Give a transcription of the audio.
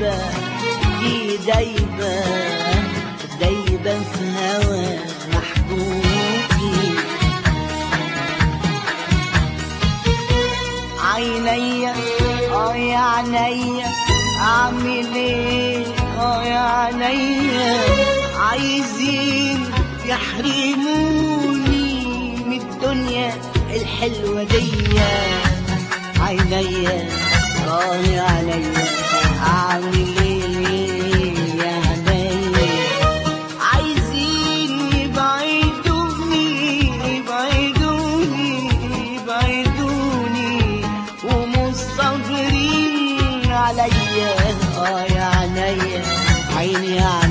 دايبة دي دايبة دايبة في هوى محبوبي عينيا اه يا عينيا اعمل ايه اه يا عينيا عايزين يحرموني من الدنيا الحلوة دي عينيا اه يا عينيا اعمل ايه يا عينيا عايزين يبعدوني يبعدوني يبعدوني ومصبرين عليا اه يا عينيا عيني يا